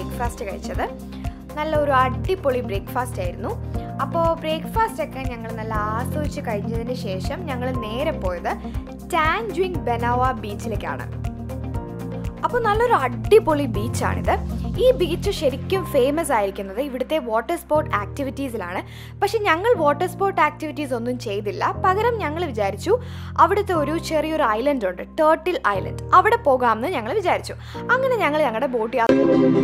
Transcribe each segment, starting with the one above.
breakfast കഴിച്ചത് നല്ല ഒരു അടിപൊളി ബ്രേക്ക്ഫാസ്റ്റ് ആയിരുന്നു അപ്പോൾ ബ്രേക്ക്ഫാസ്റ്റ് ഒക്കെ ഞങ്ങൾ നല്ല ആസ്വദിച്ച് കഴിഞ്ഞതിന് ശേഷം ഞങ്ങൾ നേരെ പോയത് ടാൻജുയിങ് ബെനാവ ബീച്ചിലേക്കാണ് അപ്പോൾ നല്ലൊരു അടിപൊളി ബീച്ചാണിത് ഈ ബീച്ച് ശരിക്കും ഫേമസ് ആയിരിക്കുന്നത് ഇവിടുത്തെ വാട്ടർ സ്പോർട്ട് ആക്ടിവിറ്റീസിലാണ് പക്ഷെ ഞങ്ങൾ വാട്ടർ സ്പോർട്ട് ആക്ടിവിറ്റീസ് ഒന്നും ചെയ്തില്ല പകരം ഞങ്ങൾ വിചാരിച്ചു അവിടുത്തെ ഒരു ചെറിയൊരു ഐലൻഡ് ഉണ്ട് ടേർട്ടിൽ ഐലൻഡ് അവിടെ പോകാമെന്ന് ഞങ്ങൾ വിചാരിച്ചു അങ്ങനെ ഞങ്ങൾ ഞങ്ങളുടെ ബോട്ട് യാത്ര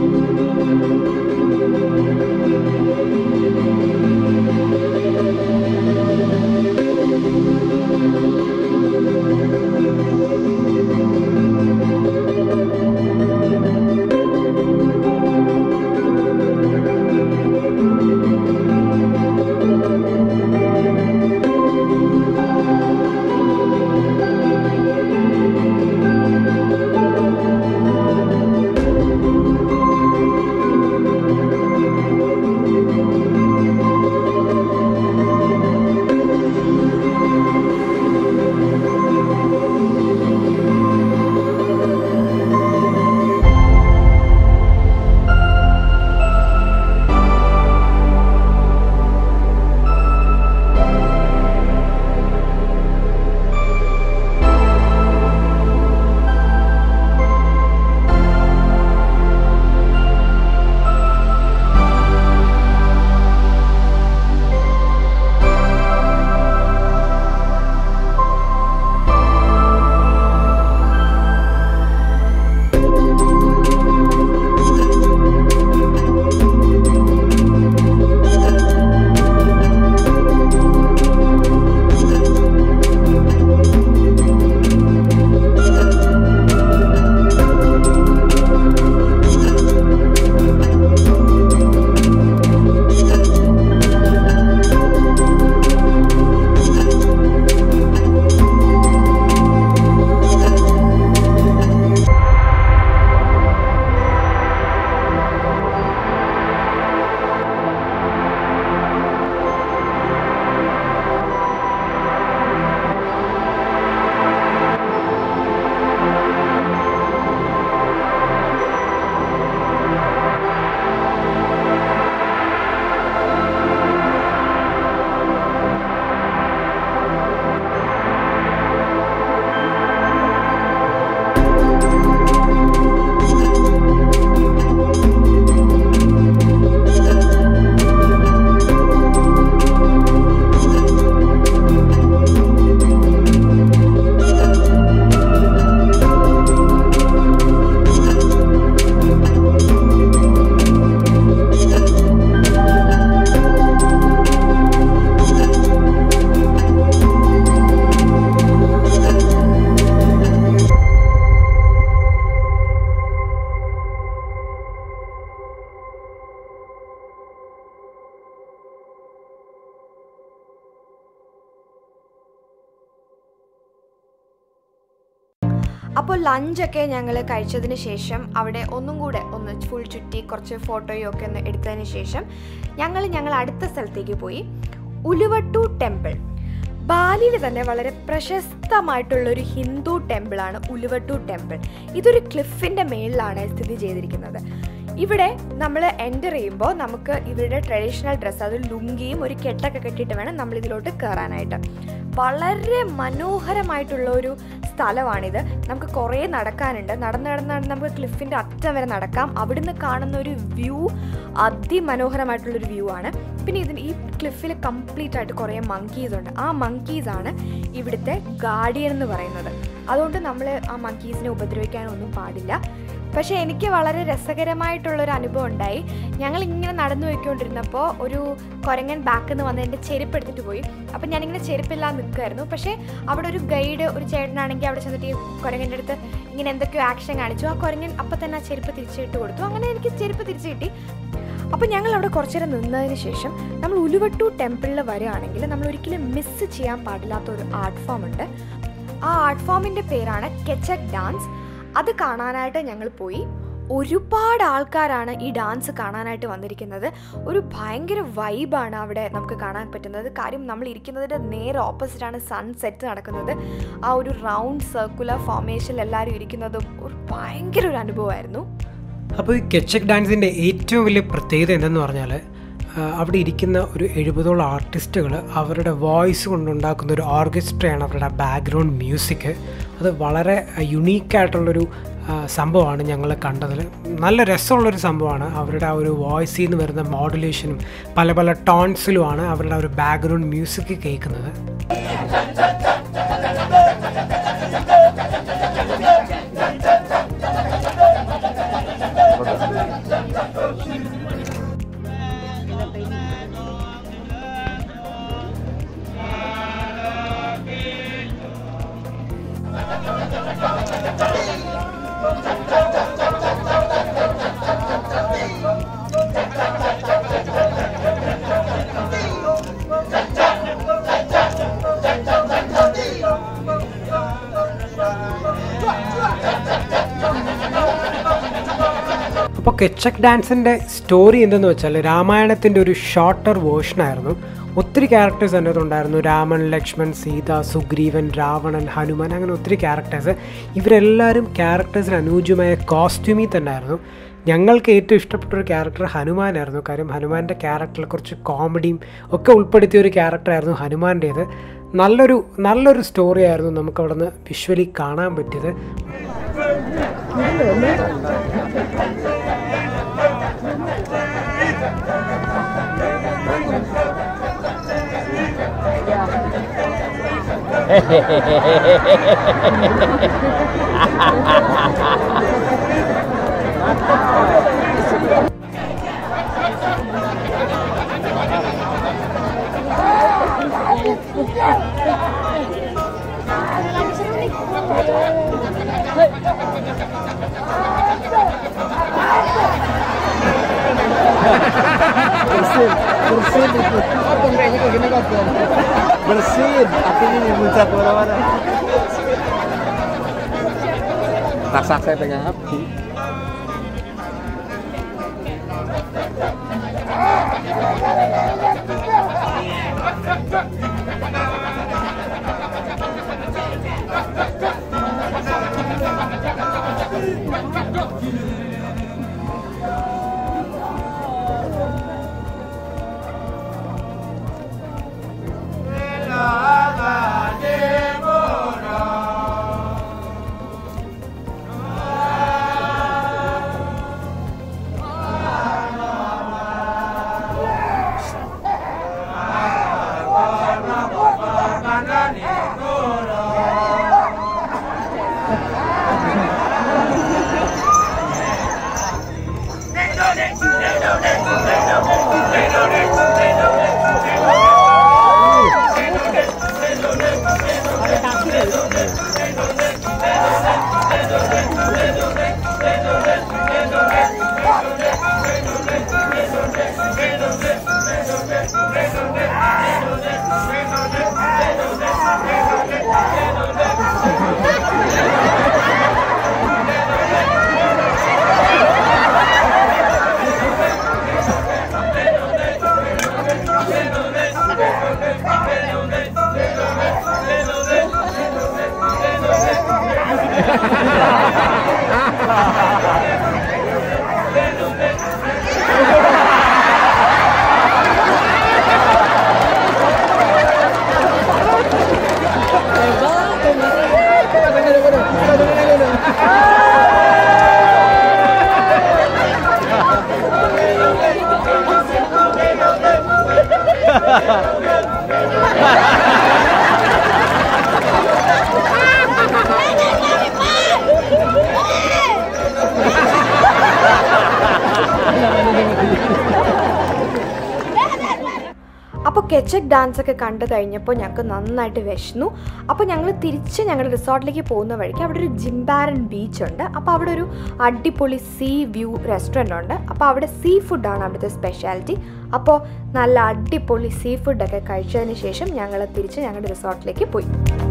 അപ്പോൾ ലഞ്ചൊക്കെ ഞങ്ങൾ കഴിച്ചതിന് ശേഷം അവിടെ ഒന്നും കൂടെ ഒന്ന് ഫുൾ ചുറ്റി കുറച്ച് ഫോട്ടോയും ഒക്കെ ഒന്ന് എടുത്തതിന് ശേഷം ഞങ്ങൾ ഞങ്ങൾ അടുത്ത സ്ഥലത്തേക്ക് പോയി ഉലുവട്ടു ടെമ്പിൾ ബാലിയിൽ തന്നെ വളരെ പ്രശസ്തമായിട്ടുള്ള ഒരു ഹിന്ദു ടെമ്പിളാണ് ഉലുവട്ടു ടെമ്പിൾ ഇതൊരു ക്ലിഫിൻ്റെ മേളിലാണ് സ്ഥിതി ചെയ്തിരിക്കുന്നത് ഇവിടെ നമ്മൾ എൻ്റർ ചെയ്യുമ്പോൾ നമുക്ക് ഇവരുടെ ട്രഡീഷണൽ ഡ്രസ്സ് അത് ലുങ്കിയും ഒരു കെട്ടൊക്കെ കെട്ടിയിട്ട് വേണം നമ്മൾ ഇതിലോട്ട് കയറാനായിട്ട് വളരെ മനോഹരമായിട്ടുള്ള ഒരു സ്ഥലമാണിത് നമുക്ക് കുറേ നടക്കാനുണ്ട് നടന്ന് നടന്ന് നടന്ന് നമുക്ക് ക്ലിഫിൻ്റെ അറ്റം വരെ നടക്കാം അവിടുന്ന് കാണുന്ന ഒരു വ്യൂ അതിമനോഹരമായിട്ടുള്ളൊരു വ്യൂ ആണ് പിന്നെ ഇതിന് ഈ ക്ലിഫിൽ കംപ്ലീറ്റ് ആയിട്ട് കുറേ മങ്കീസ് ഉണ്ട് ആ മങ്കീസ് ആണ് ഇവിടുത്തെ ഗാർഡിയൻ എന്ന് പറയുന്നത് അതുകൊണ്ട് നമ്മൾ ആ മങ്കീസിനെ ഉപദ്രവിക്കാനൊന്നും പാടില്ല പക്ഷേ എനിക്ക് വളരെ രസകരമായിട്ടുള്ളൊരു അനുഭവം ഉണ്ടായി ഞങ്ങൾ ഇങ്ങനെ നടന്നു പോയിക്കൊണ്ടിരുന്നപ്പോൾ ഒരു കുരങ്ങൻ ബാക്കിൽ നിന്ന് വന്ന് എൻ്റെ ചെരുപ്പ് എടുത്തിട്ട് പോയി അപ്പം ഞാനിങ്ങനെ ചെരുപ്പില്ലാതെ നിൽക്കുമായിരുന്നു പക്ഷേ അവിടെ ഒരു ഗൈഡ് ഒരു ചേട്ടനാണെങ്കിൽ അവിടെ ചെന്നിട്ട് ഈ കുരങ്ങൻ്റെ അടുത്ത് ഇങ്ങനെ എന്തൊക്കെയോ ആക്ഷൻ കാണിച്ചു ആ കുരങ്ങൻ അപ്പം തന്നെ ആ ചെരുപ്പ് തിരിച്ചിട്ട് കൊടുത്തു അങ്ങനെ എനിക്ക് ചെരുപ്പ് തിരിച്ചു കിട്ടി അപ്പോൾ ഞങ്ങൾ അവിടെ കുറച്ചു നേരം നിന്നതിന് ശേഷം നമ്മൾ ഉലുവട്ടു ടെമ്പിളിൽ വരികയാണെങ്കിൽ നമ്മൾ ഒരിക്കലും മിസ് ചെയ്യാൻ പാടില്ലാത്ത ഒരു ആർട്ട് ഫോം ഉണ്ട് ആ ആർട്ട് ഫോമിൻ്റെ പേരാണ് കെച്ചക് ഡാൻസ് അത് കാണാനായിട്ട് ഞങ്ങൾ പോയി ഒരുപാട് ആൾക്കാരാണ് ഈ ഡാൻസ് കാണാനായിട്ട് വന്നിരിക്കുന്നത് ഒരു ഭയങ്കര വൈബാണ് അവിടെ നമുക്ക് കാണാൻ പറ്റുന്നത് കാര്യം നമ്മൾ ഇരിക്കുന്നതിൻ്റെ നേരെ ഓപ്പോസിറ്റാണ് സൺസെറ്റ് നടക്കുന്നത് ആ ഒരു റൗണ്ട് സർക്കുലർ ഫോർമേഷനിൽ എല്ലാവരും ഇരിക്കുന്നതും ഒരു ഭയങ്കര ഒരു അനുഭവമായിരുന്നു അപ്പോൾ ഈ കെച്ചക് ഡാൻസിൻ്റെ ഏറ്റവും വലിയ പ്രത്യേകത എന്തെന്ന് പറഞ്ഞാൽ ആ, അവിടെ ഇരിക്കുന്ന ഒരു എഴുപതോളം ആർട്ടിസ്റ്റുകൾ അവരുടെ വോയിസ് കൊണ്ടുണ്ടാക്കുന്ന ഒരു ഓർക്കസ്ട്രയാണ് അവരുടെ ബാക്ക്ഗ്രൗണ്ട് മ്യൂസിക് അത് വളരെ യുണീക്കായിട്ടുള്ളൊരു സംഭവമാണ് ഞങ്ങൾ കണ്ടതിൽ നല്ല രസമുള്ളൊരു സംഭവമാണ് അവരുടെ ആ ഒരു വോയിസിൽ നിന്ന് വരുന്ന മോഡുലേഷനും പല പല ടോൺസിലുമാണ് അവരുടെ ആ ഒരു ബാക്ക്ഗ്രൗണ്ട് മ്യൂസിക് കേൾക്കുന്നത് അപ്പോൾ കെച്ചക് ഡാൻസിൻ്റെ സ്റ്റോറി എന്തെന്ന് വെച്ചാൽ രാമായണത്തിൻ്റെ ഒരു ഷോർട്ടർ വേർഷനായിരുന്നു ഒത്തിരി ക്യാരക്ടേഴ്സ് അതിനകത്ത് ഉണ്ടായിരുന്നു രാമൻ ലക്ഷ്മൺ സീത സുഗ്രീവൻ രാവണൻ ഹനുമാൻ അങ്ങനെ ഒത്തിരി ക്യാരക്ടേഴ്സ് ഇവരെല്ലാവരും ക്യാരക്ടേഴ്സിന് അനുയോജ്യമായ കോസ്റ്റ്യൂമിൽ തന്നെ ആയിരുന്നു ഞങ്ങൾക്ക് ഏറ്റവും ഇഷ്ടപ്പെട്ട ഒരു ക്യാരക്ടർ ഹനുമാനായിരുന്നു കാര്യം ഹനുമാൻ്റെ ക്യാരക്ടറിൽ കുറച്ച് കോമഡിയും ഒക്കെ ഉൾപ്പെടുത്തിയ ഒരു ക്യാരക്ടറായിരുന്നു ഹനുമാൻ്റേത് നല്ലൊരു നല്ലൊരു സ്റ്റോറി ആയിരുന്നു നമുക്ക് അവിടെ നിന്ന് വിഷ്വലി കാണാൻ പറ്റിയത് bersin bersin itu potong kayaknya kayak gini kan bersin apinya yang muncrat kemana-mana raksasa saya pegang api അപ്പോൾ കെച്ചക് ഡാൻസ് ഒക്കെ കണ്ടു കഴിഞ്ഞപ്പോൾ ഞങ്ങൾക്ക് നന്നായിട്ട് വിശന്നു അപ്പോൾ ഞങ്ങൾ തിരിച്ച് ഞങ്ങളുടെ റിസോർട്ടിലേക്ക് പോകുന്ന വഴിക്ക് അവിടെ ഒരു ജിംബാരൻ ബീച്ച് ഉണ്ട് അപ്പോൾ അവിടെ ഒരു അടിപൊളി സീ വ്യൂ റെസ്റ്റോറൻ്റ് ഉണ്ട് അപ്പോൾ അവിടെ സീ ഫുഡാണ് അവിടുത്തെ സ്പെഷ്യാലിറ്റി അപ്പോൾ നല്ല അടിപൊളി സീ ഫുഡൊക്കെ കഴിച്ചതിന് ശേഷം ഞങ്ങൾ തിരിച്ച് ഞങ്ങളുടെ റിസോർട്ടിലേക്ക് പോയി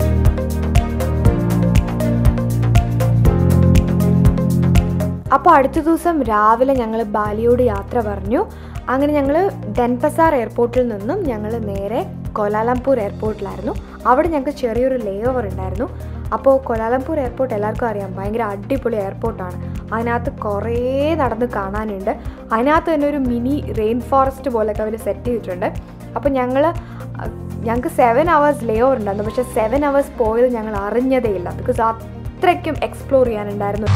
അപ്പോൾ അടുത്ത ദിവസം രാവിലെ ഞങ്ങൾ ബാലിയോട് യാത്ര പറഞ്ഞു അങ്ങനെ ഞങ്ങൾ ഡെൻപസാർ എയർപോർട്ടിൽ നിന്നും ഞങ്ങൾ നേരെ കോലാലംപൂർ എയർപോർട്ടിലായിരുന്നു അവിടെ ഞങ്ങൾക്ക് ചെറിയൊരു ലേ ഓവർ ഉണ്ടായിരുന്നു അപ്പോൾ കൊലാലംപൂർ എയർപോർട്ട് എല്ലാവർക്കും അറിയാം ഭയങ്കര അടിപൊളി എയർപോർട്ടാണ് അതിനകത്ത് കുറേ നടന്ന് കാണാനുണ്ട് അതിനകത്ത് തന്നെ ഒരു മിനി റെയിൻ ഫോറസ്റ്റ് പോലെയൊക്കെ അവർ സെറ്റ് ചെയ്തിട്ടുണ്ട് അപ്പോൾ ഞങ്ങൾ ഞങ്ങൾക്ക് സെവൻ അവേഴ്സ് ലേ ഓവർ ഉണ്ടായിരുന്നു പക്ഷേ സെവൻ അവേഴ്സ് പോയത് ഞങ്ങൾ അറിഞ്ഞതേ ഇല്ല ബിക്കോസ് അത്രയ്ക്കും എക്സ്പ്ലോർ ചെയ്യാനുണ്ടായിരുന്നു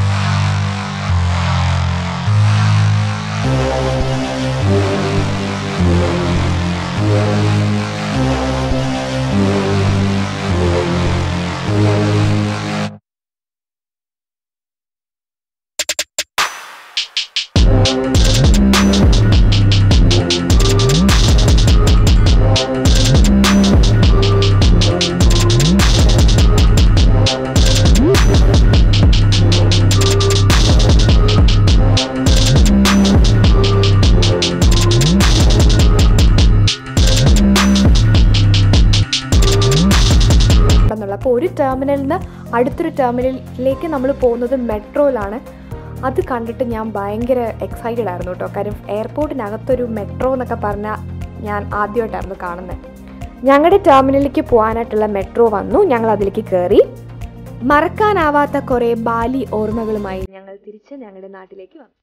എന്നുള്ളത് അപ്പോൾ ഒരു ടെർമിനലിൽ നിന്ന് അടുത്തൊരു ടെർമിനലിലേക്ക് നമ്മൾ പോകുന്നത് മെട്രോയിലാണ് അത് കണ്ടിട്ട് ഞാൻ ഭയങ്കര എക്സൈറ്റഡ് ആയിരുന്നു കേട്ടോ കാര്യം എയർപോർട്ടിനകത്തൊരു മെട്രോ എന്നൊക്കെ പറഞ്ഞാൽ ഞാൻ ആദ്യമായിട്ടായിരുന്നു കാണുന്നത് ഞങ്ങളുടെ ടെർമിനലിലേക്ക് പോകാനായിട്ടുള്ള മെട്രോ വന്നു ഞങ്ങൾ അതിലേക്ക് കയറി മറക്കാനാവാത്ത കുറേ ബാലി ഓർമ്മകളുമായി ഞങ്ങൾ തിരിച്ച് ഞങ്ങളുടെ നാട്ടിലേക്ക് വന്നു